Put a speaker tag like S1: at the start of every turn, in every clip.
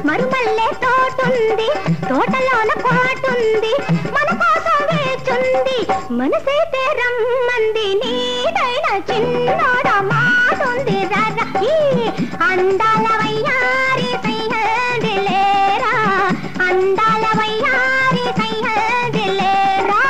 S1: మరుమల్లే తోటుంది తోటలోన కోటుంది మన కోసం వేచుంది మనసైతే రమ్మంది నీదైన చిన్నోడ మాటుంది రర్ర ఈ అందాల వయ్యారి సైహదిలేరా అందాల వయ్యారి సైహదిలేరా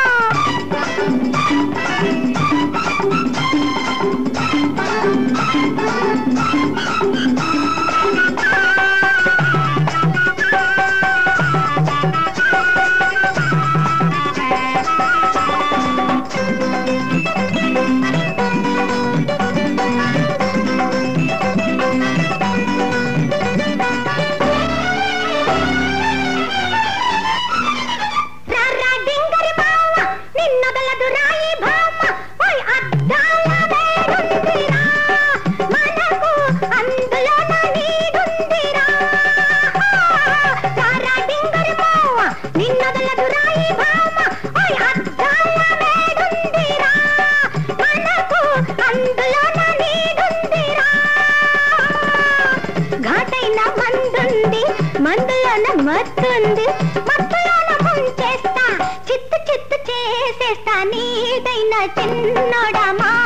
S1: రర్ర డింగరి మావ నిన్నొదలదు రాయి భామ ఓయ్ అద్దాల వేడుందిరా మనకు అందులోన నీడుందిరా రర్ర డింగరి మావ నిన్నొదలదు రాయి భామ ఓయ్ అద్దాల వేడుందిరా మనకు అందులోన నీడుందిరా ఘాటైన మందుంది మందులోన మత్తుంది మత్తులోన ముంచేస్తా చిత్తు చిత్తు చేసేస్తా నీదైన చిన్నోడ మా